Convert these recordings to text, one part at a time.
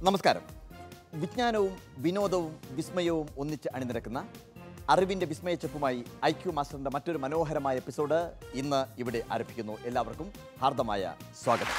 നമസ്കാരം വിജ്ഞാനവും വിനോദവും വിസ്മയവും ഒന്നിച്ച് അണിനിരക്കുന്ന അറിവിൻ്റെ വിസ്മയച്ചെപ്പുമായി ഐ ക്യു മാസ്റ്ററിൻ്റെ മറ്റൊരു മനോഹരമായ എപ്പിസോഡ് ഇന്ന് ഇവിടെ ആരംഭിക്കുന്നു എല്ലാവർക്കും ഹാർദമായ സ്വാഗതം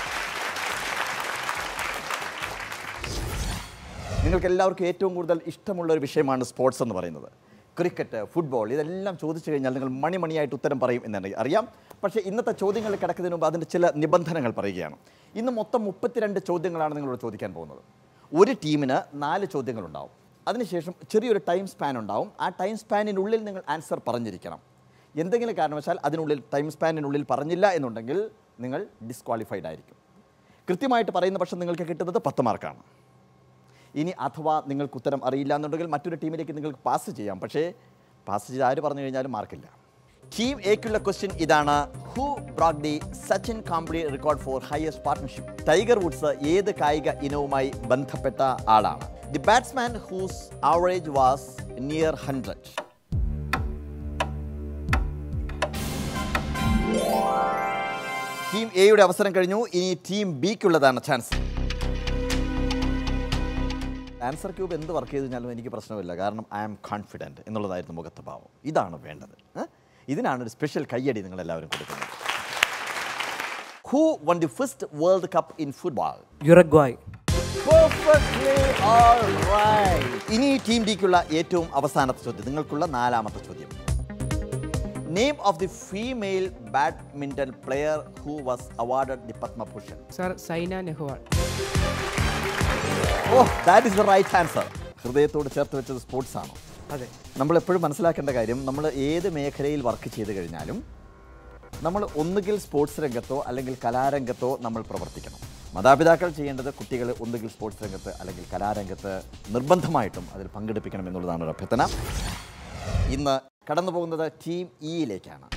നിങ്ങൾക്ക് എല്ലാവർക്കും ഏറ്റവും കൂടുതൽ ഇഷ്ടമുള്ള ഒരു വിഷയമാണ് സ്പോർട്സ് എന്ന് പറയുന്നത് ക്രിക്കറ്റ് ഫുട്ബോൾ ഇതെല്ലാം ചോദിച്ചു കഴിഞ്ഞാൽ നിങ്ങൾ മണിമണിയായിട്ട് ഉത്തരം പറയും എന്ന് അറിയാം പക്ഷേ ഇന്നത്തെ ചോദ്യങ്ങൾ കിടക്കുന്നതിന് മുമ്പ് അതിൻ്റെ ചില നിബന്ധനകൾ പറയുകയാണ് ഇന്ന് മൊത്തം മുപ്പത്തിരണ്ട് ചോദ്യങ്ങളാണ് നിങ്ങളോട് ചോദിക്കാൻ പോകുന്നത് ഒരു ടീമിന് നാല് ചോദ്യങ്ങളുണ്ടാവും അതിനുശേഷം ചെറിയൊരു ടൈം സ്പാൻ ഉണ്ടാവും ആ ടൈം സ്പാനിനുള്ളിൽ നിങ്ങൾ ആൻസർ പറഞ്ഞിരിക്കണം എന്തെങ്കിലും കാരണവശാൽ അതിനുള്ളിൽ ടൈം സ്പാനിനുള്ളിൽ പറഞ്ഞില്ല എന്നുണ്ടെങ്കിൽ നിങ്ങൾ ഡിസ്ക്വാളിഫൈഡ് ആയിരിക്കും കൃത്യമായിട്ട് പറയുന്ന പക്ഷം നിങ്ങൾക്ക് കിട്ടുന്നത് പത്ത് മാർക്കാണ് ഇനി അഥവാ നിങ്ങൾക്ക് ഉത്തരം അറിയില്ല എന്നുണ്ടെങ്കിൽ മറ്റൊരു ടീമിലേക്ക് നിങ്ങൾക്ക് പാസ് ചെയ്യാം പക്ഷേ പാസ് ചെയ്ത് ആര് പറഞ്ഞു കഴിഞ്ഞാലും മാർക്കില്ല ടീം എക്കുള്ള ക്വസ്റ്റ്യൻ ഇതാണ് who broke the Sachin Kambli record for highest partnership Tiger Woods ഏത് കായിക ഇനവുമായി ബന്ധപ്പെട്ട ആളാണ് the batsman whose average was near hundred team എയുടെ അവസരം കഴിഞ്ഞു ഇനി ടീം ബിക്കുള്ളതാണ് ചാൻസ് ആൻസർ ക്യൂബ് എന്ത് വർക്ക് ചെയ്ത് കഴിഞ്ഞാലും എനിക്ക് പ്രശ്നമില്ല കാരണം ഐ ആം കോൺഫിഡൻറ്റ് എന്നുള്ളതായിരുന്നു മുഖത്ത് ഭാവം ഇതാണ് വേണ്ടത് ഏ? ഇതിനാണ് ഒരു സ്പെഷ്യൽ കയ്യടി നിങ്ങൾ എല്ലാവരും കൊടുക്കുന്നത് who won the first world cup in football Uruguay ഇനി ടീം ഡിക്കുള്ള ഏറ്റവും അവസാനത്തെ ചോദ്യം നിങ്ങൾക്കുള്ള നാലാമത്തെ ചോദ്യം name of the female badminton player who was awarded the Padma Bhushan sir Saina Nehwal oh that is the right answer ഹൃദയത്തോട് ചേർത്ത് വെച്ചത് സ്പോർട്സ് ആണോ അതെ നമ്മൾ എപ്പോഴും മനസ്സിലാക്കേണ്ട കാര്യം നമ്മൾ ഏത് മേഖലയിൽ വർക്ക് ചെയ്ത് കഴിഞ്ഞാലും നമ്മൾ ഒന്നുകിൽ സ്പോർട്സ് രംഗത്തോ അല്ലെങ്കിൽ കലാരംഗത്തോ നമ്മൾ പ്രവർത്തിക്കണം മാതാപിതാക്കൾ ചെയ്യേണ്ടത് കുട്ടികളെ ഒന്നുകിൽ സ്പോർട്സ് രംഗത്ത് അല്ലെങ്കിൽ കലാരംഗത്ത് നിർബന്ധമായിട്ടും അതിൽ പങ്കെടുപ്പിക്കണം എന്നുള്ളതാണ് ഒരു അഭ്യർത്ഥന ഇന്ന് കടന്നു പോകുന്നത് ടീം ഇയിലേക്കാണ്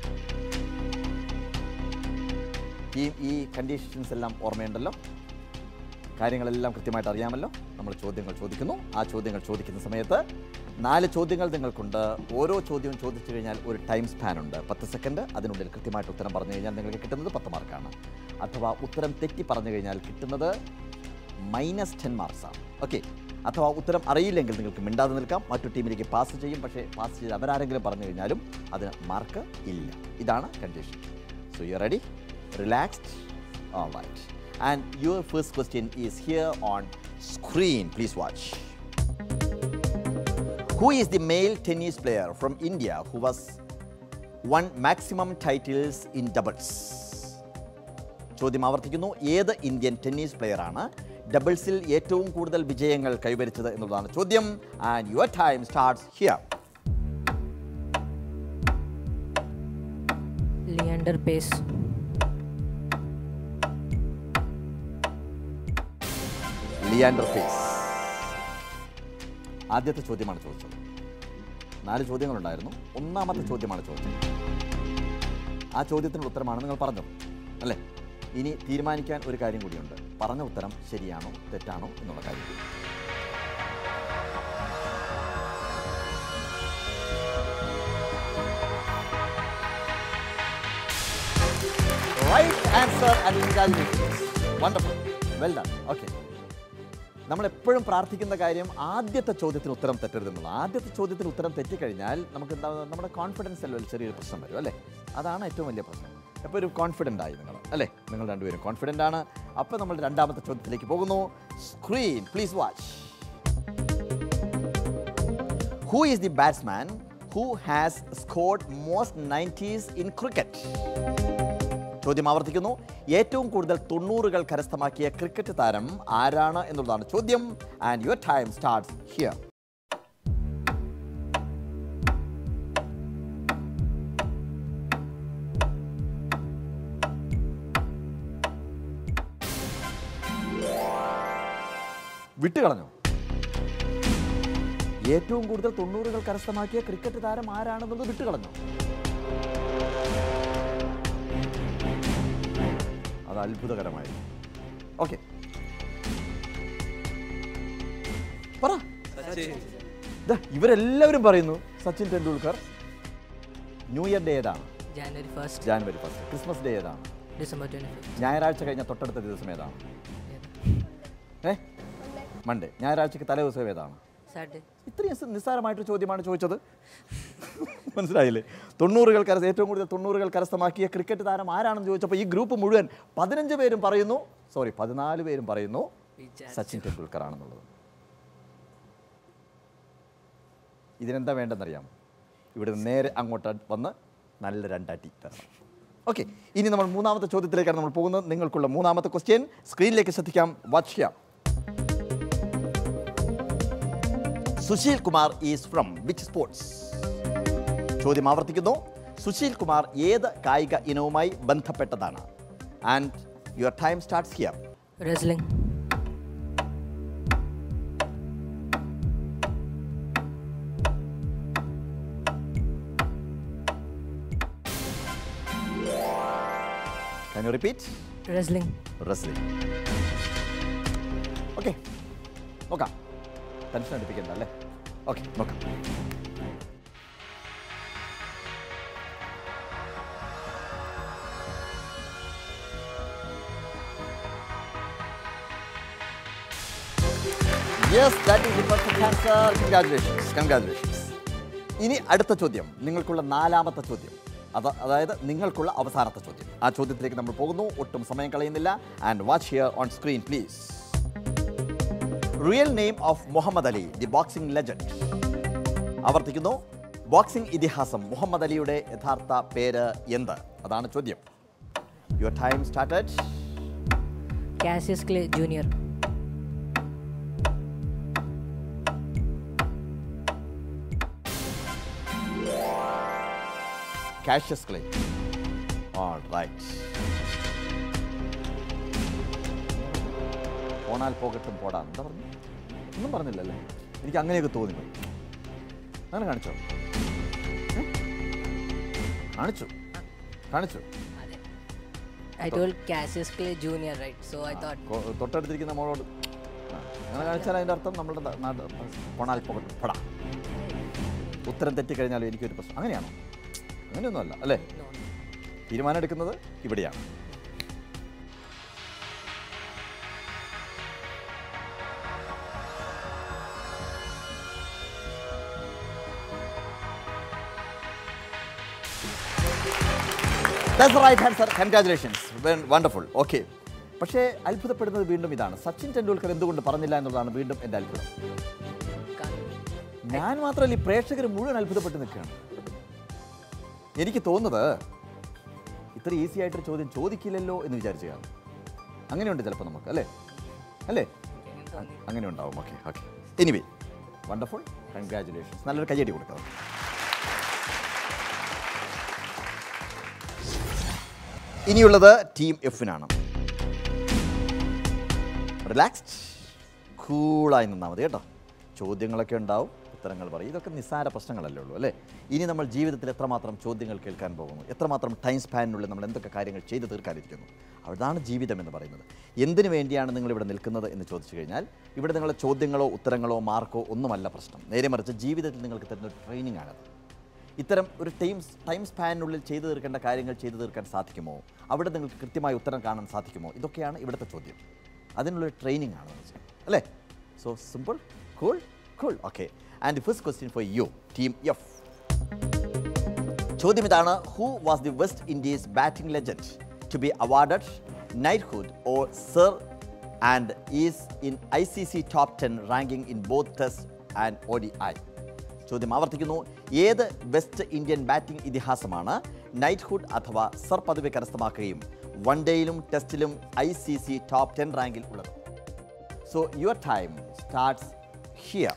ടീം ഇ കണ്ടീഷൻസ് എല്ലാം ഓർമ്മയുണ്ടല്ലോ കാര്യങ്ങളെല്ലാം കൃത്യമായിട്ട് അറിയാമല്ലോ നമ്മൾ ചോദ്യങ്ങൾ ചോദിക്കുന്നു ആ ചോദ്യങ്ങൾ ചോദിക്കുന്ന സമയത്ത് നാല് ചോദ്യങ്ങൾ നിങ്ങൾക്കുണ്ട് ഓരോ ചോദ്യവും ചോദിച്ചു കഴിഞ്ഞാൽ ഒരു ടൈം സ്പാൻ ഉണ്ട് പത്ത് സെക്കൻഡ് അതിനുള്ളിൽ കൃത്യമായിട്ട് ഉത്തരം പറഞ്ഞു കഴിഞ്ഞാൽ നിങ്ങൾക്ക് കിട്ടുന്നത് പത്ത് മാർക്കാണ് അഥവാ ഉത്തരം തെറ്റി പറഞ്ഞു കഴിഞ്ഞാൽ കിട്ടുന്നത് മൈനസ് ടെൻ മാർക്സാണ് ഓക്കെ അഥവാ ഉത്തരം അറിയില്ലെങ്കിൽ നിങ്ങൾക്ക് മിണ്ടാതെ നിൽക്കാം മറ്റു ടീമിലേക്ക് പാസ് ചെയ്യും പക്ഷേ പാസ് ചെയ്ത് അവരാരെങ്കിലും പറഞ്ഞു കഴിഞ്ഞാലും അതിന് മാർക്ക് ഇല്ല ഇതാണ് condition so you ready relaxed All right. And your first question is here on screen. Please watch. Who is the male tennis player from India who was won maximum titles in doubles? ചോദ്യം ആവർത്തിക്കുന്നു ഏത് Indian tennis പ്ലെയറാണ് ഡബിൾസിൽ ഏറ്റവും കൂടുതൽ വിജയങ്ങൾ കൈവരിച്ചത് എന്നുള്ളതാണ് ചോദ്യം and your time starts here Leander Paes Leander Paes ആദ്യത്തെ ചോദ്യമാണ് ചോദിച്ചത് നാല് ചോദ്യങ്ങളുണ്ടായിരുന്നു ഒന്നാമത്തെ ചോദ്യമാണ് ചോദിച്ചത് ആ ചോദ്യത്തിനുള്ള ഉത്തരമാണ് നിങ്ങൾ പറഞ്ഞത് അല്ലേ ഇനി തീരുമാനിക്കാൻ ഒരു കാര്യം കൂടിയുണ്ട് പറഞ്ഞ ഉത്തരം ശരിയാണോ തെറ്റാണോ എന്നുള്ള കാര്യം കൂടി. Right answer and congratulations. Wonderful. Well done. Okay. നമ്മൾ എപ്പോഴും പ്രാർത്ഥിക്കുന്ന കാര്യം ആദ്യത്തെ ചോദ്യത്തിന് ഉത്തരം തെറ്റരുതെന്നുള്ള ആദ്യത്തെ ചോദ്യത്തിന് ഉത്തരം തെറ്റിക്കഴിഞ്ഞാൽ നമുക്ക് എന്താ നമ്മുടെ കോൺഫിഡൻസ് അല്ല ഒരു ചെറിയൊരു പ്രശ്നം വരും അല്ലേ അതാണ് ഏറ്റവും വലിയ പ്രശ്നം അപ്പോൾ ഒരു കോൺഫിഡൻ്റ് ആയി നിങ്ങൾ അല്ലേ നിങ്ങൾ രണ്ടുപേരും കോൺഫിഡൻ്റ് ആണ് അപ്പോൾ നമ്മൾ രണ്ടാമത്തെ ചോദ്യത്തിലേക്ക് പോകുന്നു screen please watch who is the batsman who has scored most nineties in cricket ചോദ്യം ആവർത്തിക്കുന്നു ഏറ്റവും കൂടുതൽ തൊണ്ണൂറുകൾ കരസ്ഥമാക്കിയ ക്രിക്കറ്റ് താരം ആരാണ് എന്നുള്ളതാണ് ചോദ്യം and your time starts here വിട്ടുകളഞ്ഞു ഏറ്റവും കൂടുതൽ തൊണ്ണൂറുകൾ കരസ്ഥമാക്കിയ ക്രിക്കറ്റ് താരം ആരാണെന്നുള്ളത് വിട്ടുകളഞ്ഞു അത് അത്ഭുതകരമായി ഓക്കെ പറ ദാ, ഇവരെല്ലാവരും പറയുന്നു Sachin Tendulkar new year day ഏതാണ് January first January first Christmas day ഏതാണ് ഡിസംബർ ട്വൻറ്റി ഫിഫ്ത്ത് ഞായറാഴ്ച കഴിഞ്ഞ തൊട്ടടുത്ത ദിവസം ഏതാണ് ഏ മൺഡേ ഞായറാഴ്ചക്ക് തലേ ദിവസം ഏതാണ് Saturday. ഇത്രയും സ- നിസ്സാരമായിട്ടൊരു ചോദ്യമാണ് ചോദിച്ചത് മനസ്സിലായില്ലേ തൊണ്ണൂറുകൾ കരസ്ഥ ഏറ്റവും കൂടുതൽ തൊണ്ണൂറുകൾ കരസ്ഥമാക്കിയ ക്രിക്കറ്റ് താരം ആരാണെന്ന് ചോദിച്ചപ്പോൾ ഈ ഗ്രൂപ്പ് മുഴുവൻ പതിനഞ്ച് പേരും പറയുന്നു സോറി പതിനാല് പേരും പറയുന്നു സച്ചിൻ ടെണ്ടുൽക്കർ ആണെന്നുള്ളത് ഇതിനെന്താ വേണ്ടെന്നറിയാമോ ഇവിടെ നിന്ന് നേരെ അങ്ങോട്ട് വന്ന് നല്ല രണ്ടടി തരണം ഓക്കെ ഇനി നമ്മൾ മൂന്നാമത്തെ ചോദ്യത്തിലേക്കാണ് നമ്മൾ പോകുന്നത് നിങ്ങൾക്കുള്ള മൂന്നാമത്തെ ക്വസ്റ്റ്യൻ സ്ക്രീനിലേക്ക് ശ്രദ്ധിക്കാം വാച്ച് ചെയ്യാം Sushil Kumar is from which sports ചോദ്യം ആവർത്തിക്കുന്നു സുശീൽ കുമാർ ഏത് കായിക ഇനവുമായി ബന്ധപ്പെട്ടതാണ് and your time starts here Wrestling. Can you repeat? Wrestling. Wrestling. Okay നോക്കാം ടെൻഷൻ അടുപ്പിക്കണ്ട അല്ലേ ഓക്കെ നോക്കാം yes that is perfect answer congratulations congratulations ഇനി അടുത്ത ചോദ്യം നിങ്ങൾക്കുള്ള നാലാമത്തെ ചോദ്യം അത് അതായത് നിങ്ങൾക്കുള്ള അവസാനത്തെ ചോദ്യം ആ ചോദ്യത്തിലേക്ക് നമ്മൾ പോകുന്നു ഒട്ടും സമയം കളയുന്നില്ല and watch here on screen please real name of Muhammad Ali the boxing legend ആവർത്തിക്കുന്നു ബോക്സിംഗ് ഇതിഹാസം മുഹമ്മദ് അലിയുടെ യഥാർത്ഥ പേര് എന്ത് അതാണ് ചോദ്യം your time started Cassius Clay Jr. Cassius Clay all right പോണാൽ പോകട്ടും പോടാ എന്താ പറഞ്ഞു ഒന്നും പറഞ്ഞില്ലല്ലേ എനിക്ക് അങ്ങനെയൊക്കെ തോന്നി അങ്ങനെ കാണിച്ചോ ഏ? കാണിച്ചു കാണിച്ചു I told Cassius Clay Jr. right? So I thought കൊ- തൊട്ടടുത്തിരിക്കുന്ന മോളോട് ആ, അങ്ങനെ കാണിച്ചാൽ അതിൻ്റെ അർത്ഥം നമ്മളുടെ ന- നാട് പോണാൽ പോകട്ടും പോടാ ഉത്തരം തെറ്റിക്കഴിഞ്ഞാലും എനിക്കൊരു പ്രശ്നം അങ്ങനെയാണോ അങ്ങനെയൊന്നുമല്ല അല്ലേ no. തീരുമാനം എടുക്കുന്നത് ഇവിടെയാണ് right answer congratulations wonderful okay പക്ഷേ അത്ഭുതപ്പെടുന്നത് വീണ്ടും ഇതാണ് സച്ചിൻ ടെണ്ടുൽക്കർ എന്തുകൊണ്ട് പറഞ്ഞില്ല എന്നുള്ളതാണ് വീണ്ടും എൻ്റെ അത്ഭുതം Can't- ഞാൻ മാത്രമല്ല ഈ പ്രേക്ഷകർ മുഴുവൻ അത്ഭുതപ്പെട്ട് നിൽക്കുകയാണ് എനിക്ക് തോന്നുന്നത് ഇത്ര ഈസി ആയിട്ടൊരു ചോദ്യം ചോദിക്കില്ലല്ലോ എന്ന് വിചാരിച്ചാണ് അങ്ങനെയുണ്ട് ചിലപ്പോൾ നമുക്ക് അല്ലേ അല്ലേ അങ്ങനെ ഉണ്ടാവും okay okay anyway wonderful congratulations നല്ലൊരു കയ്യടി കൊടുക്കാം ഇനിയുള്ളത് ടീം എഫിനാണ് റിലാക്സ്ഡ് കൂളായി നിന്നാൽ മതി കേട്ടോ ചോദ്യങ്ങളൊക്കെ ഉണ്ടാവും ഉത്തരങ്ങൾ പറയും ഇതൊക്കെ നിസ്സാര പ്രശ്നങ്ങളല്ലേ ഉള്ളൂ അല്ലേ ഇനി നമ്മൾ ജീവിതത്തിൽ എത്രമാത്രം ചോദ്യങ്ങൾ കേൾക്കാൻ പോകുന്നു എത്രമാത്രം ടൈം സ്പാനിനുള്ളിൽ നമ്മൾ എന്തൊക്കെ കാര്യങ്ങൾ ചെയ്തു തീർക്കാനിരിക്കുന്നു അതാണ് ജീവിതം എന്ന് പറയുന്നത് എന്തിനു വേണ്ടിയാണ് നിങ്ങൾ ഇവിടെ നിൽക്കുന്നത് എന്ന് ചോദിച്ചു കഴിഞ്ഞാൽ ഇവിടെ നിങ്ങളുടെ ചോദ്യങ്ങളോ ഉത്തരങ്ങളോ മാർക്കോ ഒന്നുമല്ല പ്രശ്നം നേരെ മറിച്ച് ജീവിതത്തിൽ നിങ്ങൾക്ക് തരുന്ന ഒരു ട്രെയിനിങ് ആണത് ഇത്തരം ഒരു ടൈം ടൈം സ്പാനിനുള്ളിൽ ചെയ്തു തീർക്കേണ്ട കാര്യങ്ങൾ ചെയ്തു തീർക്കാൻ സാധിക്കുമോ അവിടെ നിങ്ങൾക്ക് കൃത്യമായ ഉത്തരം കാണാൻ സാധിക്കുമോ ഇതൊക്കെയാണ് ഇവിടുത്തെ ചോദ്യം അതിനുള്ളൊരു ട്രെയിനിങ് ആണ് നമ്മൾ ചെയ്യുന്നത്. അല്ലേ so simple cool cool okay and first question for you team F ചോദ്യം ഇതാണ് who was the West Indies batting legend to be awarded knighthood or sir and is in I C C top ten ranking in both test and O D I ചോദ്യം ആവർത്തിക്കുന്നു ഏത് West Indian batting ഇതിഹാസമാണ് knighthood അഥവാ sir പദവി കരസ്ഥമാക്കുകയും one ഡേയിലും ടെസ്റ്റിലും I C C top ten റാങ്കിൽ ഉള്ളത് so your time starts here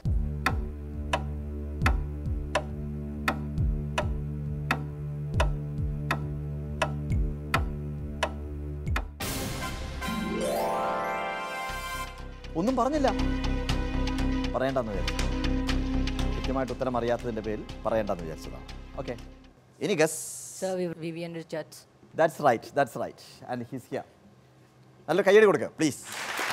ഒന്നും പറഞ്ഞില്ല പറയേണ്ടെന്ന് വിചാരിച്ചു കൃത്യമായിട്ട് ഉത്തരം അറിയാത്തതിൻ്റെ പേരിൽ പറയേണ്ടെന്ന് വിചാരിച്ചതാണ് ഓക്കെ ഇനി guess Sir, Viv- Vivian Richards. That's right that's right and his here നല്ല കയ്യടി കൊടുക്കുക പ്ലീസ്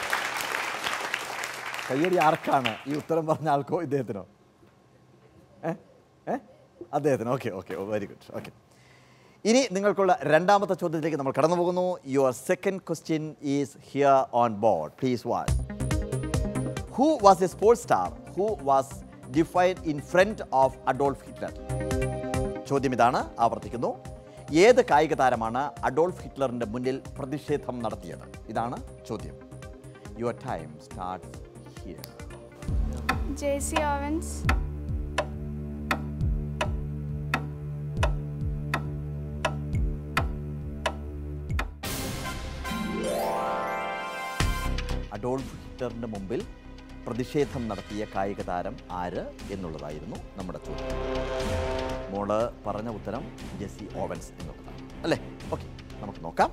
കയ്യടി ആർക്കാണ് ഈ ഉത്തരം പറഞ്ഞ ആൾക്കോ ഇദ്ദേഹത്തിനോ ഏ ഏ അദ്ദേഹത്തിന് okay okay very good okay ഇനി നിങ്ങൾക്കുള്ള രണ്ടാമത്തെ ചോദ്യത്തിലേക്ക് നമ്മൾ കടന്നു പോകുന്നു your second question is here on board please watch who was a sports star who was defined in front of Adolf Hitler ചോദ്യം ഇതാണ് ആവർത്തിക്കുന്നു ഏത് കായിക താരമാണ് അഡോൾഫ് ഹിറ്റ്ലറിന്റെ മുന്നിൽ പ്രതിഷേധം നടത്തിയത് ഇതാണ് ചോദ്യം your time start here JC Owens, Adolf ഹിറ്റ്ലറിന്റെ മുമ്പിൽ പ്രതിഷേധം നടത്തിയ കായിക താരം ആര് എന്നുള്ളതായിരുന്നു നമ്മുടെ ചോദ്യം മോള് പറഞ്ഞ ഉത്തരം ജെസ്സി ഓവൻസ് എന്നുള്ളതാണ് അല്ലേ ഓക്കെ നമുക്ക് നോക്കാം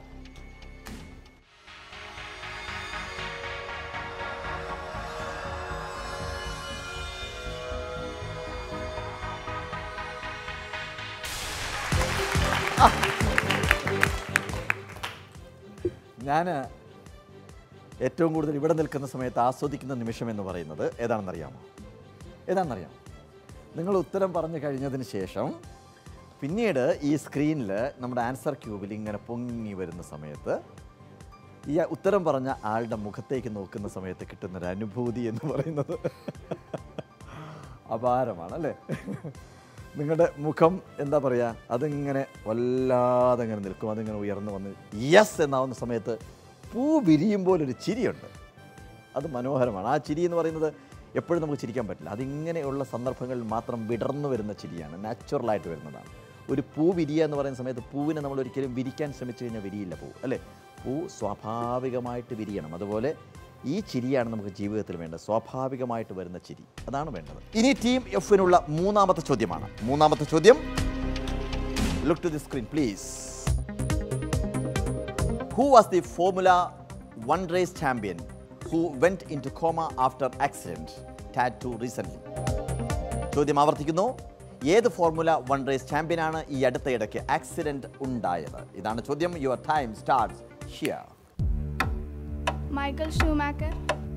ഞാൻ ഏറ്റവും കൂടുതൽ ഇവിടെ നിൽക്കുന്ന സമയത്ത് ആസ്വദിക്കുന്ന നിമിഷം എന്ന് പറയുന്നത് ഏതാണെന്നറിയാമോ ഏതാണെന്നറിയാമോ നിങ്ങൾ ഉത്തരം പറഞ്ഞു കഴിഞ്ഞതിന് ശേഷം പിന്നീട് ഈ സ്ക്രീനിൽ നമ്മുടെ ആൻസർ ക്യൂബിൽ ഇങ്ങനെ പൊങ്ങി വരുന്ന സമയത്ത് ഈ ഉത്തരം പറഞ്ഞ ആളുടെ മുഖത്തേക്ക് നോക്കുന്ന സമയത്ത് കിട്ടുന്നൊരു അനുഭൂതി എന്ന് പറയുന്നത് അപാരമാണ് അല്ലേ നിങ്ങളുടെ മുഖം എന്താ പറയുക അതിങ്ങനെ വല്ലാതെ അങ്ങനെ നിൽക്കും അതിങ്ങനെ ഉയർന്നു വന്ന് യെസ് എന്നാവുന്ന സമയത്ത് പൂ വിരിയുമ്പോൾ ഒരു ചിരിയുണ്ട് അത് മനോഹരമാണ് ആ ചിരി എന്ന് പറയുന്നത് എപ്പോഴും നമുക്ക് ചിരിക്കാൻ പറ്റില്ല അതിങ്ങനെയുള്ള സന്ദർഭങ്ങളിൽ മാത്രം വിടർന്നു വരുന്ന ചിരിയാണ് നാച്ചുറലായിട്ട് വരുന്നതാണ് ഒരു പൂ വിരിയുക എന്ന് പറയുന്ന സമയത്ത് പൂവിനെ നമ്മൾ ഒരിക്കലും വിരിക്കാൻ ശ്രമിച്ചു കഴിഞ്ഞാൽ വിരിയില്ല പൂ അല്ലേ പൂ സ്വാഭാവികമായിട്ട് വിരിയണം അതുപോലെ ഈ ചിരിയാണ് നമുക്ക് ജീവിതത്തിൽ വേണ്ടത് സ്വാഭാവികമായിട്ട് വരുന്ന ചിരി അതാണ് വേണ്ടത് ഇനി ടീം എഫിനുള്ള മൂന്നാമത്തെ ചോദ്യമാണ് മൂന്നാമത്തെ ചോദ്യം look to the screen please Who was the Formula One race champion who went into coma after accident tattoo recently? ചോദ്യം ആവർത്തിക്കുന്നു ഏത് ഫോർമുല വൺ റേസ് ചാമ്പ്യനാണ് ഈ അടുത്ത ഇടയ്ക്ക് ആക്സിഡന്റ് ഉണ്ടായത് ഇതാണ് ചോദ്യം your time start here Michael Schumacher,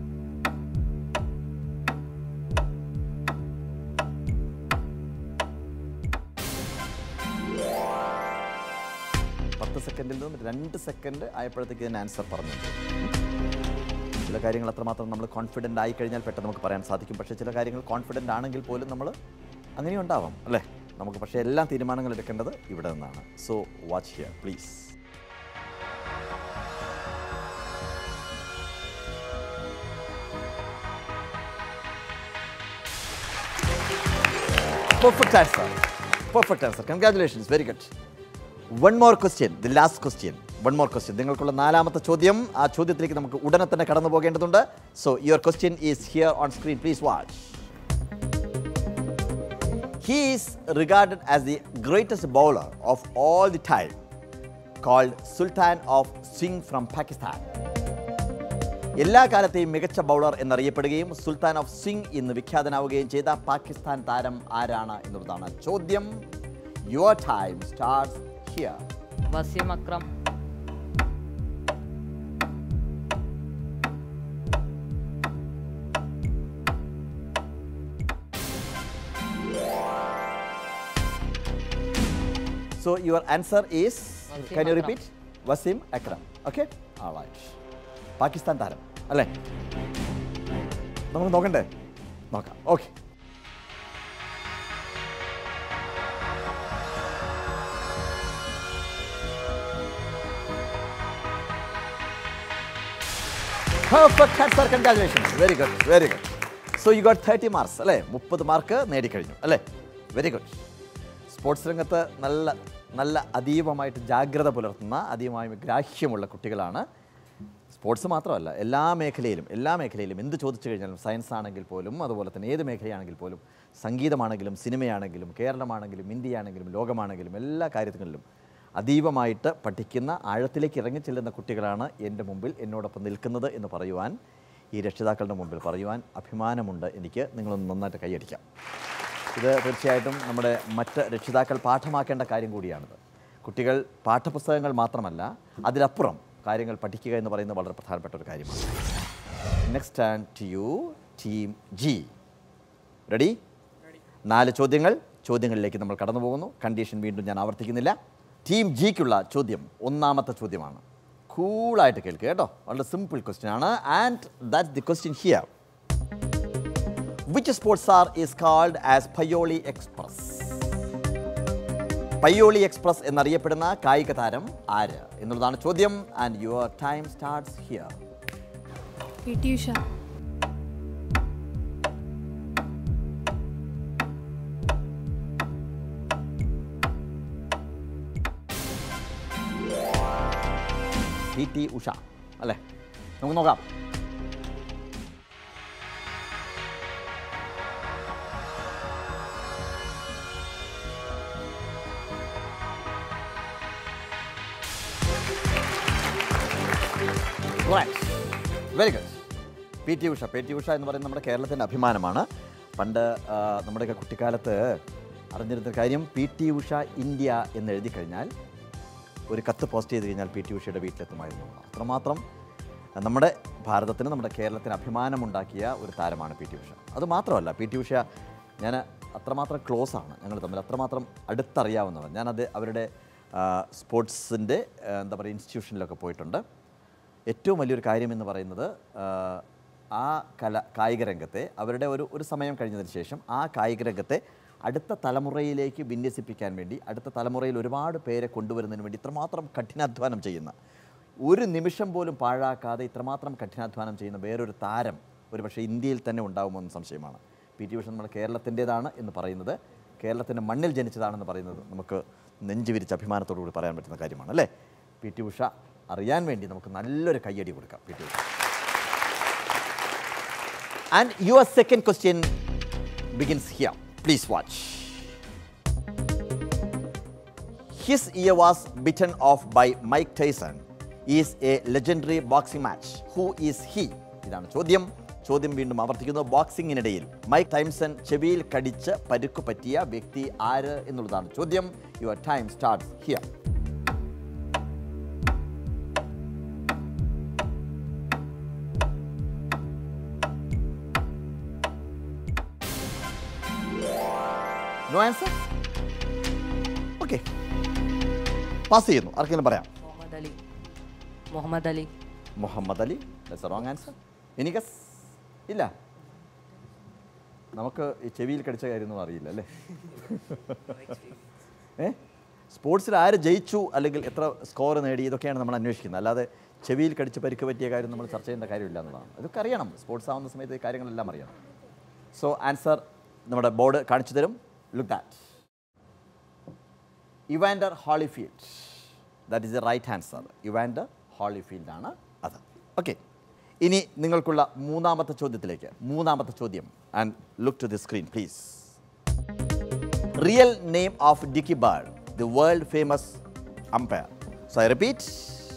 പത്ത് സെക്കൻഡിൽ നിന്നും രണ്ട് സെക്കൻഡ് ആയപ്പോഴത്തേക്ക് ഇതിന് ആൻസർ പറഞ്ഞിട്ടുണ്ട് ചില കാര്യങ്ങൾ അത്രമാത്രം നമ്മൾ കോൺഫിഡൻ്റ് ആയി കഴിഞ്ഞാൽ പെട്ടെന്ന് നമുക്ക് പറയാൻ സാധിക്കും പക്ഷേ ചില കാര്യങ്ങൾ കോൺഫിഡൻ്റ് ആണെങ്കിൽ പോലും നമ്മൾ അങ്ങനെയും ഉണ്ടാവാം അല്ലേ നമുക്ക് പക്ഷേ എല്ലാ തീരുമാനങ്ങൾ എടുക്കേണ്ടത് ഇവിടെ നിന്നാണ് so watch here please perfect answer perfect answer congratulations very good one more question the last question one more question നിങ്ങൾക്കുള്ള നാലാമത്തെ ചോദ്യം ആ ചോദ്യത്തിലേക്ക് നമുക്ക് ഉടനെ തന്നെ കടന്നു പോകേണ്ടതുണ്ട് so your question is here on screen please watch he is regarded as the greatest bowler of all the time called sultan of swing from Pakistan എല്ലാ കാലത്തെയും മികച്ച ബൗളർ എന്നറിയപ്പെടുകയും സുൽത്താൻ ഓഫ് സ്വിംഗ് എന്ന് വിഖ്യാതനാവുകയും ചെയ്ത പാകിസ്ഥാൻ താരം ആരാണ് എന്നുള്ളതാണ് ചോദ്യം your time start here Wasim Akram So your answer is, Wasim can you Akram. repeat? Wasim Akram. Okay? All right. Pakistan താരം അല്ലേ നമ്മൾ നോക്കണ്ടേ നോക്കാം okay perfect answer congratulations very good very good so you got thirty marks അല്ലേ മുപ്പത് mark നേടിക്കഴിഞ്ഞു അല്ലേ very good sports രംഗത്ത് നല്ല നല്ല അതീവമായിട്ട് ജാഗ്രത പുലർത്തുന്ന അതീവമായി ഗ്രാഹ്യമുള്ള കുട്ടികളാണ് സ്പോർട്സ് മാത്രമല്ല എല്ലാ മേഖലയിലും എല്ലാ മേഖലയിലും എന്ത് ചോദിച്ചു കഴിഞ്ഞാലും സയൻസ് ആണെങ്കിൽ പോലും അതുപോലെ തന്നെ ഏത് മേഖലയാണെങ്കിൽ പോലും സംഗീതമാണെങ്കിലും സിനിമയാണെങ്കിലും കേരളമാണെങ്കിലും ഇന്ത്യയാണെങ്കിലും ലോകമാണെങ്കിലും എല്ലാ കാര്യങ്ങളിലും അതീവമായിട്ട് പഠിക്കുന്ന ആഴത്തിലേക്ക് ഇറങ്ങിച്ചെല്ലുന്ന കുട്ടികളാണ് എൻ്റെ മുമ്പിൽ എന്നോടൊപ്പം നിൽക്കുന്നത് എന്ന് പറയുവാൻ ഈ രക്ഷിതാക്കളുടെ മുമ്പിൽ പറയുവാൻ അഭിമാനമുണ്ട് എനിക്ക് നിങ്ങളൊന്ന് നന്നായിട്ട് കൈയടിക്കാം ഇത് തീർച്ചയായിട്ടും നമ്മുടെ മറ്റ് രക്ഷിതാക്കൾ പാഠമാക്കേണ്ട കാര്യം കൂടിയാണിത് കുട്ടികൾ പാഠപുസ്തകങ്ങൾ മാത്രമല്ല അതിലപ്പുറം കാര്യങ്ങൾ പഠിക്കുക എന്ന് പറയുന്നത് വളരെ പ്രധാനപ്പെട്ട ഒരു കാര്യമാണ് next and to you team G ready നാല് ചോദ്യങ്ങൾ ചോദ്യങ്ങളിലേക്ക് നമ്മൾ കടന്നു പോകുന്നു കണ്ടീഷൻ വീണ്ടും ഞാൻ ആവർത്തിക്കുന്നില്ല ടീം ജിക്കുള്ള ചോദ്യം ഒന്നാമത്തെ ചോദ്യമാണ് കൂളായിട്ട് കേൾക്കുക കേട്ടോ വളരെ സിമ്പിൾ ക്വസ്റ്റ്യൻ ആണ് and that the question here which sports are is called as Payyoli express Payyoli express എന്നറിയപ്പെടുന്ന കായിക താരം ആര് എന്നുള്ളതാണ് ചോദ്യം and your time starts here PT Usha. P T Usha അല്ലേ നമുക്ക് നോക്കാം വെരി ഗുഡ് പി ടി ഉഷ പി ടി ഉഷ എന്ന് പറയുന്നത് നമ്മുടെ കേരളത്തിൻ്റെ അഭിമാനമാണ് പണ്ട് ആ, നമ്മുടെയൊക്കെ കുട്ടിക്കാലത്ത് അറിഞ്ഞിരുന്ന കാര്യം പി ടി ഉഷ ഇന്ത്യ എന്ന് എഴുതി കഴിഞ്ഞാൽ ഒരു കത്ത് പോസ്റ്റ് ചെയ്ത് കഴിഞ്ഞാൽ പി ടി ഉഷയുടെ വീട്ടിലെത്തുമായിരുന്നു അത്രമാത്രം നമ്മുടെ ഭാരതത്തിന് നമ്മുടെ കേരളത്തിന് അഭിമാനമുണ്ടാക്കിയ ഒരു താരമാണ് പി ടി ഉഷ അത് മാത്രമല്ല പി ടി ഉഷ ഞാൻ അത്രമാത്രം ക്ലോസ് ആണ് ഞങ്ങൾ തമ്മിൽ അത്രമാത്രം അടുത്തറിയാവുന്നവർ ഞാനത് അവരുടെ സ്പോർട്സിൻ്റെ എന്താ പറയുക ഇൻസ്റ്റിറ്റ്യൂഷനിലൊക്കെ പോയിട്ടുണ്ട് ഏറ്റവും വലിയൊരു കാര്യം എന്ന് പറയുന്നത് ആ, ആ കല കായിക രംഗത്തെ അവരുടെ ഒരു ഒരു സമയം കഴിഞ്ഞതിന് ശേഷം ആ കായിക രംഗത്തെ അടുത്ത തലമുറയിലേക്ക് വിന്യസിപ്പിക്കാൻ വേണ്ടി അടുത്ത തലമുറയിൽ ഒരുപാട് പേരെ കൊണ്ടുവരുന്നതിന് വേണ്ടി ഇത്രമാത്രം കഠിനാധ്വാനം ചെയ്യുന്ന ഒരു നിമിഷം പോലും പാഴാക്കാതെ ഇത്രമാത്രം കഠിനാധ്വാനം ചെയ്യുന്ന വേറൊരു താരം ഒരു പക്ഷേ ഇന്ത്യയിൽ തന്നെ ഉണ്ടാകുമെന്ന് സംശയമാണ് പി ടി ഉഷ നമ്മുടെ കേരളത്തിൻ്റേതാണ് എന്ന് പറയുന്നത് കേരളത്തിൻ്റെ മണ്ണിൽ ജനിച്ചതാണെന്ന് പറയുന്നത് നമുക്ക് നെഞ്ചു വിരിച്ച് അഭിമാനത്തോടു കൂടി പറയാൻ പറ്റുന്ന കാര്യമാണ് അല്ലേ പി ടി ഉഷ അറിയാൻ വേണ്ടി നമുക്ക് നല്ലൊരു കയ്യടി കൊടുക്കാം P T Usha and your second question begins here please watch his ear was bitten off by Mike Tyson is a legendary boxing match who is he ഇതാണ് ചോദ്യം ചോദ്യം വീണ്ടും ആവർത്തിക്കുന്നു ബോക്സിങ്ങിനിടയിൽ മൈക്ക് ടൈംസൺ ചെവിയിൽ കടിച്ച് പരുക്ക് പറ്റിയ വ്യക്തി ആര് എന്നുള്ളതാണ് ചോദ്യം your time start here no answer okay pass ചെയ്യുന്നു ആർക്കെങ്കിലും പറയാം Muhammad Ali. Muhammad Ali. Muhammad Ali that's wrong answer ഇനി ഗസ് ഇല്ല നമുക്ക് ഈ ചെവിയിൽ കടിച്ച കാര്യമൊന്നും അറിയില്ല അല്ലേ ഏ സ്പോർട്സിൽ ആര് ജയിച്ചു അല്ലെങ്കിൽ എത്ര സ്കോർ നേടി ഇതൊക്കെയാണ് നമ്മൾ അന്വേഷിക്കുന്നത് അല്ലാതെ ചെവിയിൽ കടിച്ച് പരിക്ക് പറ്റിയ കാര്യം നമ്മൾ ചർച്ച ചെയ്യേണ്ട കാര്യമില്ല എന്നുള്ളതാണ് ഇതൊക്കെ അറിയണം സ്പോർട്സ് ആവുന്ന സമയത്ത് ഈ കാര്യങ്ങളെല്ലാം അറിയണം സോ ആൻസർ നമ്മുടെ ബോർഡ് കാണിച്ചു തരും look that Evander Holyfield that is a right answer Evander Holyfield ആണ് അത് ഓക്കെ ഇനി നിങ്ങൾക്കുള്ള മൂന്നാമത്തെ ചോദ്യത്തിലേക്ക് മൂന്നാമത്തെ ചോദ്യം and look to the screen please real name of Dickie Bird the world famous umpire so I repeat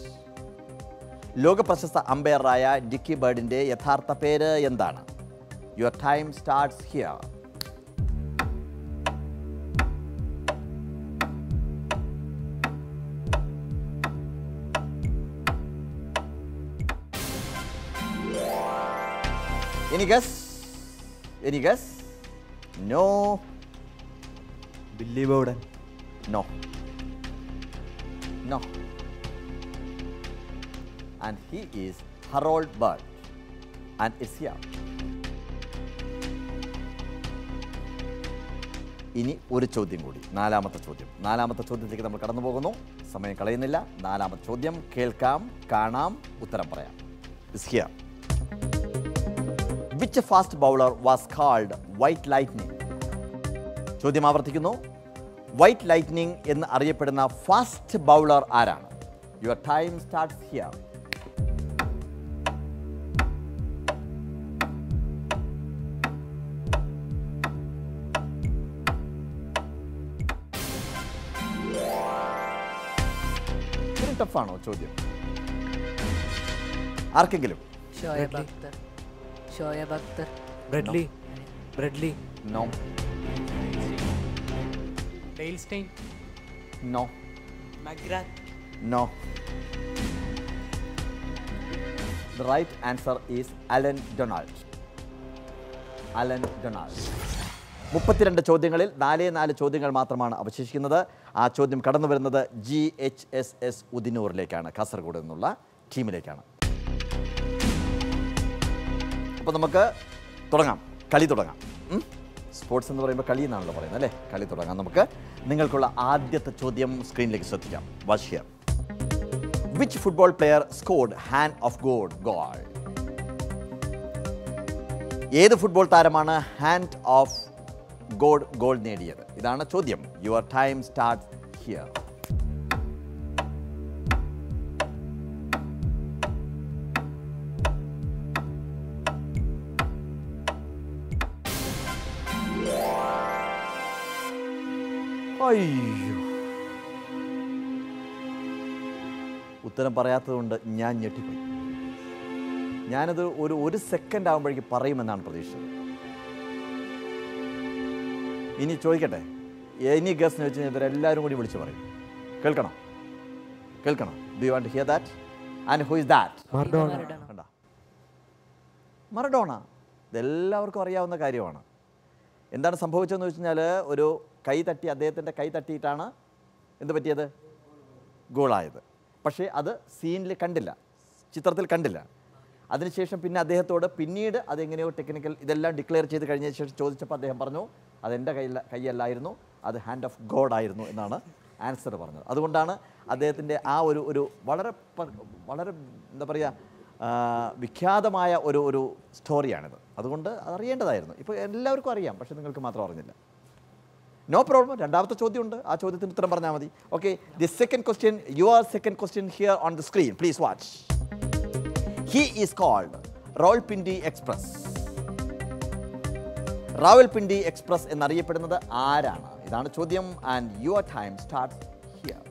ലോക പ്രശസ്ത അമ്പയറായ ഡിക്കി ബേർഡിൻ്റെ യഥാർത്ഥ പേര് എന്താണ് your time starts here Any guess? Any guess? No. Billy Bowden No. No. And he is Harold Bird. And it's here. ഇനി ഒരു ചോദ്യം കൂടി നാലാമത്തെ ചോദ്യം നാലാമത്തെ ചോദ്യത്തിലേക്ക് നമ്മൾ കടന്നു പോകുന്നു സമയം കളയുന്നില്ല നാലാമത്തെ ചോദ്യം കേൾക്കാം കാണാം ഉത്തരം പറയാം is here which fast bowler was called white lightning ചോദ്യം ആവർത്തിക്കുന്നു വൈറ്റ് ലൈറ്റ്നിങ് എന്ന് അറിയപ്പെടുന്ന ഫാസ്റ്റ് ബൗളർ ആരാണ് യുവർ ടൈം സ്റ്റാർട്ട് ഹിയർ ടഫാണോ ചോദ്യം ആർക്കെങ്കിലും Shoaib Akhtar. Shoaib Akhtar. Brett Lee Brett Lee no Dale Steyn no McGrath No. The right answer is Alan Donald. Allan Donald മുപ്പത്തിരണ്ട് ചോദ്യങ്ങളിൽ നാലേ നാല് ചോദ്യങ്ങൾ മാത്രമാണ് അവശേഷിക്കുന്നത് ആ ചോദ്യം കടന്നു വരുന്നത് ജി എച്ച് എസ് എസ് ഉദിനൂറിലേക്കാണ് കാസർഗോഡ് നിന്നുള്ള ടീമിലേക്കാണ് അപ്പോൾ നമുക്ക് തുടങ്ങാം കളി തുടങ്ങാം ഉം? സ്പോർട്സ് എന്ന് പറയുമ്പോൾ കളി എന്നാണല്ലോ പറയുന്നത് അല്ലേ കളി തുടങ്ങാം നമുക്ക് നിങ്ങൾക്കുള്ള ആദ്യത്തെ ചോദ്യം സ്ക്രീനിലേക്ക് ശ്രദ്ധിക്കാം watch here which football player scored hand of god goal ഏത് ഫുട്ബോൾ താരമാണ് ഹാൻഡ് ഓഫ് ഗോഡ് ഗോൾ നേടിയത് ഇതാണ് ചോദ്യം യുവർ ടൈം സ്റ്റാർട്ട് ഹിയർ അയ്യോ ഉത്തരം പറയാത്തതുകൊണ്ട് ഞാൻ ഞെട്ടിപ്പോയി ഞാനത് ഒരു ഒരു സെക്കൻഡ് ആകുമ്പോഴേക്ക് പറയുമെന്നാണ് പ്രതീക്ഷിച്ചത് ഇനി ചോദിക്കട്ടെ ഇനി ഗസ് എന്ന് വെച്ച് കഴിഞ്ഞാൽ ഇവരെല്ലാവരും കൂടി വിളിച്ച് പറയും കേൾക്കണം കേൾക്കണം do you want hear that and who is that കണ്ട മറഡോണ ഇതെല്ലാവർക്കും അറിയാവുന്ന കാര്യമാണ് എന്താണ് സംഭവിച്ചതെന്ന് വെച്ച് കഴിഞ്ഞാൽ ഒരു കൈ തട്ടി അദ്ദേഹത്തിൻ്റെ കൈ തട്ടിയിട്ടാണ് എന്ത് പറ്റിയത് ഗോളായത് പക്ഷേ അത് സീനിൽ കണ്ടില്ല ചിത്രത്തിൽ കണ്ടില്ല അതിനുശേഷം പിന്നെ അദ്ദേഹത്തോട് പിന്നീട് അതെങ്ങനെയോ ടെക്നിക്കൽ ഇതെല്ലാം ഡിക്ലെയർ ചെയ്ത് കഴിഞ്ഞ ശേഷം ചോദിച്ചപ്പോൾ അദ്ദേഹം പറഞ്ഞു അതെൻ്റെ കയ്യില കൈയല്ലായിരുന്നു അത് ഹാൻഡ് ഓഫ് ഗോഡ് ആയിരുന്നു എന്നാണ് ആൻസർ പറഞ്ഞത് അതുകൊണ്ടാണ് അദ്ദേഹത്തിൻ്റെ ആ ഒരു ഒരു വളരെ പ- വളരെ എന്താ പറയുക ആ, വിഖ്യാതമായ ഒരു ഒരു സ്റ്റോറിയാണിത് അതുകൊണ്ട് അതറിയേണ്ടതായിരുന്നു ഇപ്പോൾ എല്ലാവർക്കും അറിയാം പക്ഷേ നിങ്ങൾക്ക് മാത്രം അറിഞ്ഞില്ല നോ പ്രോബ്ലം രണ്ടാമത്തെ ചോദ്യമുണ്ട് ആ ചോദ്യത്തിന് ഉത്തരം പറഞ്ഞാൽ മതി okay the second question your second question here on the screen please watch he is called Rawalpindi express Rawalpindi express എന്നറിയപ്പെടുന്നത് ആരാണ് ഇതാണ് ചോദ്യം and your time start here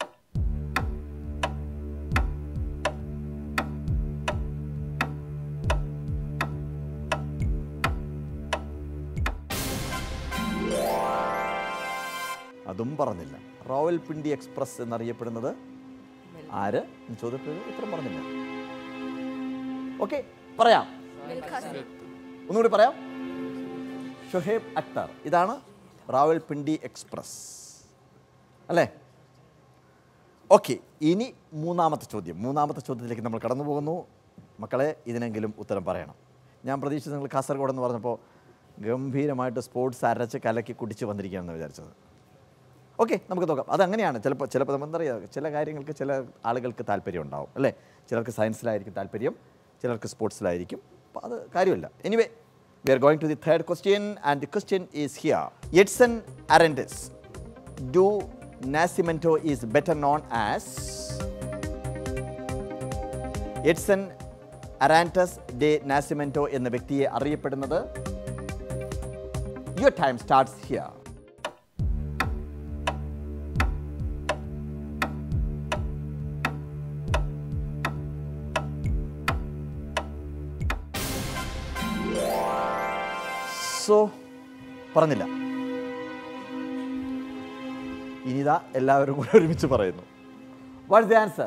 അതും പറഞ്ഞില്ല റാവൽപിണ്ടി എക്സ്പ്രസ് എന്നറിയപ്പെടുന്നത് ആര് എന്ന് ചോദ്യത്തിന് ഉത്തരം പറഞ്ഞില്ല ഓക്കെ പറയാം ഒന്നുകൂടി പറയാം ഷുഹേബ് അക്തർ ഇതാണ് റാവൽപിണ്ടി എക്സ്പ്രസ് അല്ലേ ഓക്കെ ഇനി മൂന്നാമത്തെ ചോദ്യം മൂന്നാമത്തെ ചോദ്യത്തിലേക്ക് നമ്മൾ കടന്നു പോകുന്നു മക്കളെ ഇതിനെങ്കിലും ഉത്തരം പറയണം ഞാൻ പ്രതീക്ഷിച്ചത് നിങ്ങൾ കാസർഗോഡ് എന്ന് പറഞ്ഞപ്പോൾ ഗംഭീരമായിട്ട് സ്പോർട്സ് അരച്ച് കലക്കി കുടിച്ച് വന്നിരിക്കുകയാണെന്ന് വിചാരിച്ചത് ഓക്കെ നമുക്ക് നോക്കാം അതങ്ങനെയാണ് ചിലപ്പോൾ ചിലപ്പോൾ നമ്മൾ അറിയാം ചില കാര്യങ്ങൾക്ക് ചില ആളുകൾക്ക് താല്പര്യം ഉണ്ടാവും അല്ലേ ചിലർക്ക് സയൻസിലായിരിക്കും താല്പര്യം ചിലർക്ക് സ്പോർട്സിലായിരിക്കും അപ്പോൾ അത് കാര്യമില്ല anyway we are going to the third question and the question is here Edson Arantes do Nascimento is better known as Edson Arantes de Nascimento എന്ന വ്യക്തിയെ അറിയപ്പെടുന്നത് your time starts here so പറഞ്ഞില്ല ഇനിതാ എല്ലാവരും കൂടെ ഒരുമിച്ച് പറയുന്നു വാട്ട് ദി ആൻസർ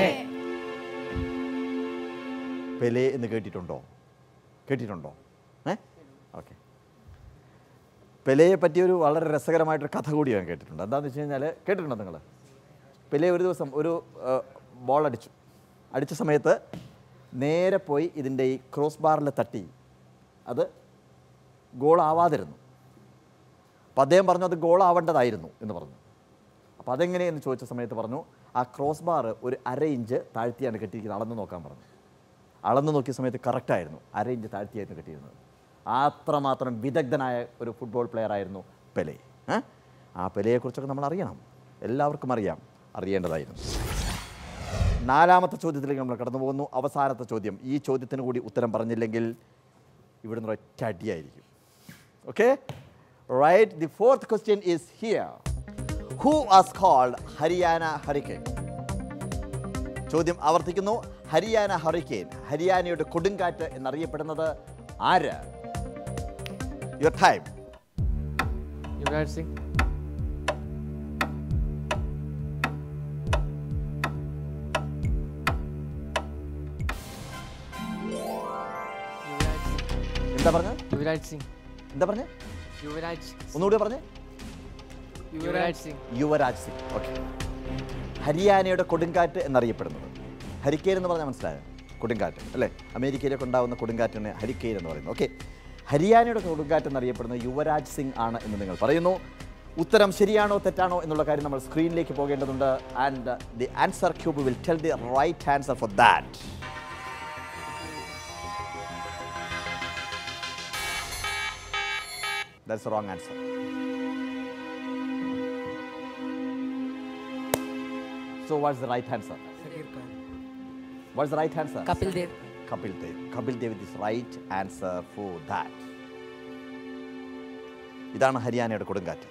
പെലെ എന്ന് കേട്ടിട്ടുണ്ടോ കേട്ടിട്ടുണ്ടോ ഏ ഓക്കെ പെലെയെ പറ്റി ഒരു വളരെ രസകരമായിട്ടൊരു കഥ കൂടി ഞാൻ കേട്ടിട്ടുണ്ട് എന്താണെന്ന് വെച്ച് കഴിഞ്ഞാൽ കേട്ടിട്ടുണ്ടോ നിങ്ങൾ പെലെ ഒരു ദിവസം ഒരു ബോൾ അടിച്ചു അടിച്ച സമയത്ത് നേരെ പോയി ഇതിൻ്റെ ഈ ക്രോസ് ബാറിൽ തട്ടി അത് ഗോൾ ആവാതിരുന്നു അപ്പോൾ അദ്ദേഹം പറഞ്ഞു അത് ഗോൾ ആവേണ്ടതായിരുന്നു എന്ന് പറഞ്ഞു അപ്പോൾ അതെങ്ങനെയെന്ന് ചോദിച്ച സമയത്ത് പറഞ്ഞു ആ ക്രോസ് ബാർ ഒരു അര ഇഞ്ച് താഴ്ത്തിയാണ് കെട്ടിയിരിക്കുന്നത് അളന്ന് നോക്കാൻ പറഞ്ഞു അളന്ന് നോക്കിയ സമയത്ത് കറക്റ്റായിരുന്നു അര ഇഞ്ച് താഴ്ത്തിയായിരുന്നു കെട്ടിയിരുന്നത് അത്രമാത്രം വിദഗ്ധനായ ഒരു ഫുട്ബോൾ പ്ലെയർ ആയിരുന്നു പെലെ ഏ? ആ പെലെയെക്കുറിച്ചൊക്കെ നമ്മൾ അറിയണം എല്ലാവർക്കും അറിയാം അറിയേണ്ടതായിരുന്നു നാലാമത്തെ ചോദ്യത്തിലേക്ക് നമ്മൾ കടന്നു പോകുന്നു അവസാനത്തെ ചോദ്യം ഈ ചോദ്യത്തിന് കൂടി ഉത്തരം പറഞ്ഞില്ലെങ്കിൽ ഇവിടുന്ന് ഒറ്റ അടിയായിരിക്കും okay right the fourth question is here who was called Haryana hurricane ചോദ്യം ആവർത്തിക്കുന്നു ഹരിയാന ഹറിക്കേൻ ഹരിയാനയുടെ കൊടുങ്കാറ്റ് എന്നറിയപ്പെടുന്നത് ആര് യുവർ ടൈം യുവരാജ് സിംഗ് യുവരാജ് എന്താ പറഞ്ഞത് യുവരാജ് സിംഗ് എന്താ പറഞ്ഞത് യുവരാജ് ഒന്നുകൂടി പറഞ്ഞേ യുവരാജ് സിംഗ് യുവരാജ് സിംഗ് ഓക്കെ ഹരിയാനയുടെ കൊടുങ്കാറ്റ് എന്നറിയപ്പെടുന്നത് ഹരിക്കെയിൻ എന്ന് പറഞ്ഞാൽ മനസ്സിലായോ കൊടുങ്കാറ്റ് അല്ലേ അമേരിക്കയിലൊക്കെ ഉണ്ടാകുന്ന കൊടുങ്കാറ്റാണ് ഹരിക്കെയിൻ എന്ന് പറയുന്നത് ഓക്കെ ഹരിയാനയുടെ കൊടുങ്കാറ്റ് എന്നറിയപ്പെടുന്നത് യുവരാജ് സിംഗ് ആണ് എന്ന് നിങ്ങൾ പറയുന്നു ഉത്തരം ശരിയാണോ തെറ്റാണോ എന്നുള്ള കാര്യം നമ്മൾ സ്ക്രീനിലേക്ക് പോകേണ്ടതുണ്ട് and the answer cube will tell the right answer for that That's the wrong answer. So what's the right answer? What's the right answer? Kapil Dev. Kapil Dev. Kapil Dev is right answer for that. ഇതാണ് ഹരിയാനയുടെ കൊടുങ്കാറ്റ്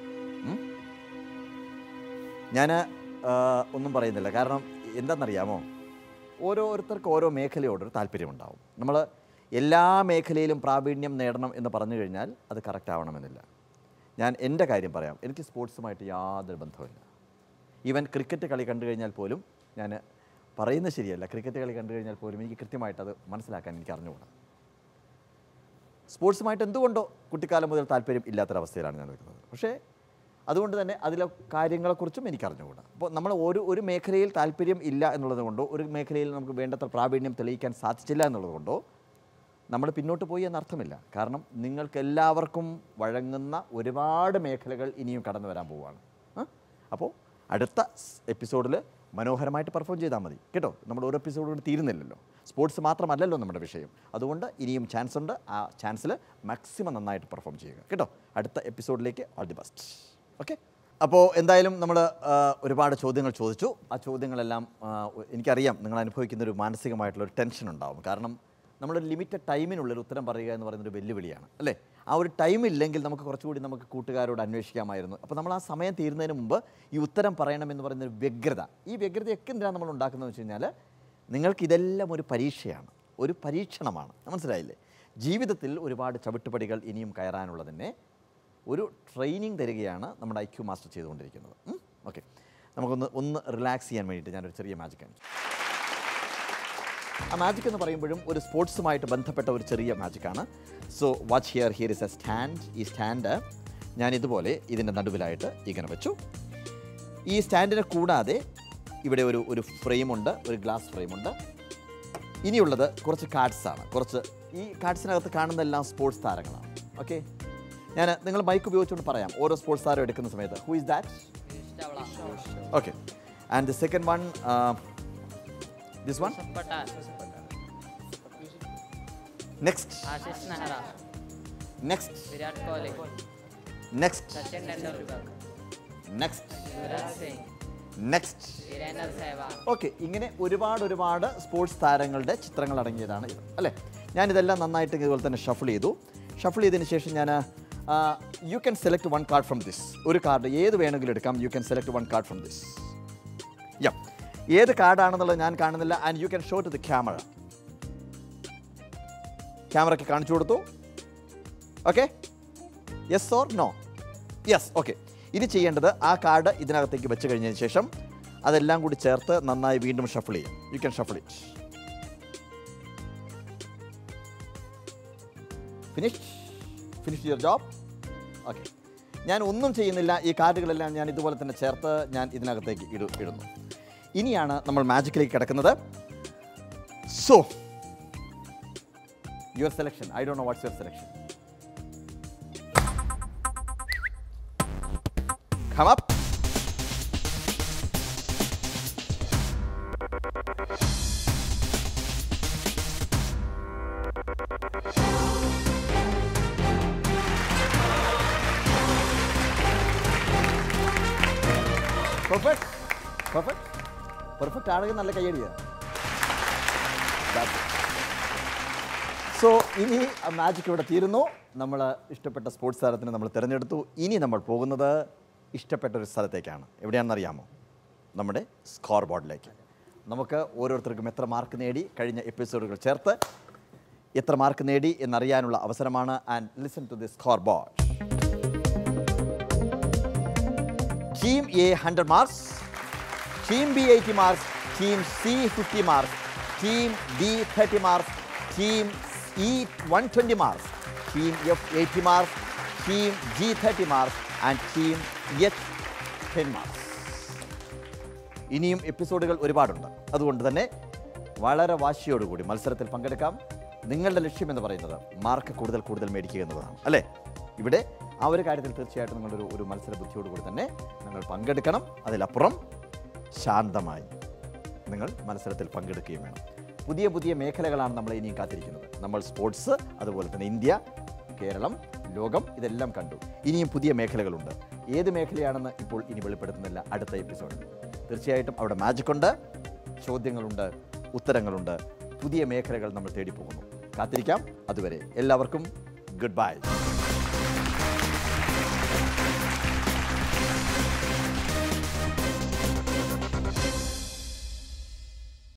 ഞാൻ ഒന്നും പറയുന്നില്ല കാരണം എന്താണെന്നറിയാമോ ഓരോരുത്തർക്ക് ഓരോ മേഖലയോടൊരു താല്പര്യമുണ്ടാവും നമ്മൾ എല്ലാ മേഖലയിലും പ്രാവീണ്യം നേടണം എന്ന് പറഞ്ഞു കഴിഞ്ഞാൽ അത് കറക്റ്റ് ആവണമെന്നില്ല ഞാൻ എൻ്റെ കാര്യം പറയാം എനിക്ക് സ്പോർട്സുമായിട്ട് യാതൊരു ബന്ധവുമില്ല ഈവൻ ക്രിക്കറ്റ് കളി കണ്ടു കഴിഞ്ഞാൽ പോലും ഞാൻ പറയുന്നത് ശരിയല്ല ക്രിക്കറ്റ് കളി കണ്ടു കഴിഞ്ഞാൽ പോലും എനിക്ക് കൃത്യമായിട്ട് അത് മനസ്സിലാക്കാൻ എനിക്ക് അറിഞ്ഞുകൂടാ സ്പോർട്സുമായിട്ട് എന്തുകൊണ്ടോ കുട്ടിക്കാലം മുതൽ താല്പര്യം ഇല്ലാത്തൊരവസ്ഥയിലാണ് ഞാൻ നിൽക്കുന്നത് പക്ഷേ അതുകൊണ്ട് തന്നെ അതിലെ കാര്യങ്ങളെക്കുറിച്ചും എനിക്ക് അറിഞ്ഞുകൂടാ അപ്പോൾ നമ്മൾ ഒരു ഒരു മേഖലയിൽ താല്പര്യം ഇല്ല എന്നുള്ളത് കൊണ്ടോ ഒരു മേഖലയിൽ നമുക്ക് വേണ്ടത്ര പ്രാവീണ്യം തെളിയിക്കാൻ സാധിച്ചില്ല എന്നുള്ളത് കൊണ്ടോ നമ്മൾ പിന്നോട്ട് പോയി എന്നർത്ഥമില്ല കാരണം നിങ്ങൾക്ക് എല്ലാവർക്കും വഴങ്ങുന്ന ഒരുപാട് മേഖലകൾ ഇനിയും കടന്നു വരാൻ പോവുകയാണ് ആ? അപ്പോൾ അടുത്ത എപ്പിസോഡിൽ മനോഹരമായിട്ട് പെർഫോം ചെയ്താൽ മതി കേട്ടോ നമ്മുടെ ഓരോ എപ്പിസോഡ് കൊണ്ട് തീരുന്നില്ലല്ലോ സ്പോർട്സ് മാത്രമല്ലല്ലോ നമ്മുടെ വിഷയം അതുകൊണ്ട് ഇനിയും ചാൻസ് ഉണ്ട് ആ ചാൻസിൽ മാക്സിമം നന്നായിട്ട് പെർഫോം ചെയ്യുക കേട്ടോ അടുത്ത എപ്പിസോഡിലേക്ക് ഓൾ ദി ബെസ്റ്റ് ഓക്കെ അപ്പോൾ എന്തായാലും നമ്മൾ ഒരുപാട് ചോദ്യങ്ങൾ ചോദിച്ചു ആ ചോദ്യങ്ങളെല്ലാം ആ, എനിക്കറിയാം നിങ്ങൾ അനുഭവിക്കുന്ന ഒരു മാനസികമായിട്ടുള്ള ഒരു ടെൻഷൻ ഉണ്ടാവും കാരണം നമ്മളൊരു ലിമിറ്റഡ് ടൈമിനുള്ളിൽ ഉത്തരം പറയുക എന്ന് പറയുന്നൊരു വെല്ലുവിളിയാണ് അല്ലേ ആ ഒരു ടൈം ഇല്ലെങ്കിൽ നമുക്ക് കുറച്ചുകൂടി നമുക്ക് കൂട്ടുകാരോട് അന്വേഷിക്കാമായിരുന്നു അപ്പോൾ നമ്മൾ ആ സമയം തീരുന്നതിന് മുമ്പ് ഈ ഉത്തരം പറയണമെന്ന് പറയുന്ന ഒരു വ്യഗ്രത ഈ വ്യഗ്രതയൊക്കെ എന്തിനാണ് നമ്മൾ ഉണ്ടാക്കുന്നത് വെച്ച് കഴിഞ്ഞാൽ നിങ്ങൾക്ക് ഇതെല്ലാം ഒരു പരീക്ഷയാണ് ഒരു പരീക്ഷണമാണ് മനസ്സിലായില്ലേ ജീവിതത്തിൽ ഒരുപാട് ചവിട്ടുപടികൾ ഇനിയും കയറാനുള്ളതിനെ ഒരു ട്രെയിനിങ് തരികയാണ് നമ്മുടെ ഐ ക്യു മാസ്റ്റർ ചെയ്തുകൊണ്ടിരിക്കുന്നത് ഓക്കെ നമുക്കൊന്ന് ഒന്ന് റിലാക്സ് ചെയ്യാൻ വേണ്ടിയിട്ട് ഞാനൊരു ചെറിയ മാജിക് കാണിച്ചു ആ മാജിക് എന്ന് പറയുമ്പോഴും ഒരു സ്പോർട്സുമായിട്ട് ബന്ധപ്പെട്ട ഒരു ചെറിയ മാജിക്കാണ് so watch here here is a stand ഈ സ്റ്റാൻഡ് ഞാൻ ഇതുപോലെ ഇതിൻ്റെ നടുവിലായിട്ട് ഇങ്ങനെ വെച്ചു ഈ സ്റ്റാൻഡിനെ കൂടാതെ ഇവിടെ ഒരു ഒരു ഫ്രെയിമുണ്ട് ഒരു ഗ്ലാസ് ഫ്രെയിമുണ്ട് ഇനിയുള്ളത് കുറച്ച് കാർഡ്സ് ആണ് കുറച്ച് ഈ കാർഡ്സിനകത്ത് കാണുന്നതെല്ലാം സ്പോർട്സ് താരങ്ങളാണ് ഓക്കെ ഞാൻ നിങ്ങൾ മൈക്ക് ഉപയോഗിച്ചുകൊണ്ട് പറയാം ഓരോ സ്പോർട്സ് താരം എടുക്കുന്ന സമയത്ത് who is that okay and the second one this one Pathan next Ashish Nehra next Virat Kohli next Sachin Tendulkar next Yuvraj Singh next Virender Sehwag okay ഇങ്ങനെ ഒരുപാട് ഒരുപാട് സ്പോർട്സ് താരങ്ങളുടെ ചിത്രങ്ങൾ അടങ്ങിയതാണ് ഇത് അല്ലേ ഞാനിതെല്ലാം നന്നായിട്ട് ഇതുപോലെ തന്നെ ഷഫിൾ ചെയ്തു ഷഫിൾ ചെയ്തതിന് ശേഷം ഞാൻ you can select one card from this ഒരു കാർഡ് ഏത് വേണമെങ്കിലും എടുക്കാം you can select one card from this yeah ഏത് കാർഡാണെന്നുള്ളത് ഞാൻ കാണുന്നില്ല and you can show to the camera ക്യാമറയ്ക്ക് കാണിച്ചു കൊടുത്തു okay yes or no yes okay ഇനി ചെയ്യേണ്ടത് ആ കാർഡ് ഇതിനകത്തേക്ക് വെച്ച് കഴിഞ്ഞതിന് ശേഷം അതെല്ലാം കൂടി ചേർത്ത് നന്നായി വീണ്ടും ഷഫിൾ ചെയ്യാം you can shuffle it finish finish your job okay ഞാൻ ഒന്നും ചെയ്യുന്നില്ല ഈ കാർഡുകളെല്ലാം ഞാൻ ഇതുപോലെ തന്നെ ചേർത്ത് ഞാൻ ഇതിനകത്തേക്ക് ഇടു ഇടുന്നു ഇനിയാണ് നമ്മൾ മാജിക്കിലേക്ക് കിടക്കുന്നത് so your selection I don't know what's your selection Come up. Perfect perfect perfect ആണെങ്കിൽ നല്ല കയ്യടിയ സോ ഇനി മാജിക് ഇവിടെ തീരുന്നു നമ്മൾ ഇഷ്ടപ്പെട്ട സ്പോർട്സ് താരത്തിന് നമ്മൾ തിരഞ്ഞെടുത്തു ഇനി നമ്മൾ പോകുന്നത് ഇഷ്ടപ്പെട്ട ഒരു സ്ഥലത്തേക്കാണ് എവിടെയാണെന്ന് അറിയാമോ നമ്മുടെ സ്കോർ ബോർഡിലേക്ക് നമുക്ക് ഓരോരുത്തർക്കും എത്ര മാർക്ക് നേടി കഴിഞ്ഞ എപ്പിസോഡുകൾ ചേർത്ത് എത്ര മാർക്ക് നേടി എന്നറിയാനുള്ള അവസരമാണ് and listen to the scoreboard team A hundred marks team B eighty marks team C fifty marks team D thirty marks team E one twenty marks team F eighty marks team G thirty marks and team H ten marks ഇനിയും എപ്പിസോഡുകൾ ഒരുപാടുണ്ട് അതുകൊണ്ട് തന്നെ വളരെ വാശിയോടുകൂടി മത്സരത്തിൽ പങ്കെടുക്കാം നിങ്ങളുടെ ലക്ഷ്യം എന്ന് പറയുന്നത് മാർക്ക് കൂടുതൽ കൂടുതൽ മേടിക്കുക എന്നതാണ് അല്ലേ ഇവിടെ ആ ഒരു കാര്യത്തിൽ തീർച്ചയായിട്ടും നിങ്ങളൊരു ഒരു മത്സര ബുദ്ധിയോടുകൂടി തന്നെ നിങ്ങൾ പങ്കെടുക്കണം അതിലപ്പുറം ശാന്തമായി നിങ്ങൾ മത്സരത്തിൽ പങ്കെടുക്കുകയും വേണം പുതിയ പുതിയ മേഖലകളാണ് നമ്മൾ ഇനിയും കാത്തിരിക്കുന്നത് നമ്മൾ സ്പോർട്സ് അതുപോലെ തന്നെ ഇന്ത്യ കേരളം ലോകം ഇതെല്ലാം കണ്ടു ഇനിയും പുതിയ മേഖലകളുണ്ട് ഏത് മേഖലയാണെന്ന് ഇപ്പോൾ ഇനി വെളിപ്പെടുത്തുന്നില്ല അടുത്ത എപ്പിസോഡിൽ തീർച്ചയായിട്ടും അവിടെ മാജിക് ഉണ്ട് ചോദ്യങ്ങളുണ്ട് ഉത്തരങ്ങളുണ്ട് പുതിയ മേഖലകൾ നമ്മൾ തേടി പോകുന്നു കാത്തിരിക്കാം അതുവരെ എല്ലാവർക്കും ഗുഡ് ബൈ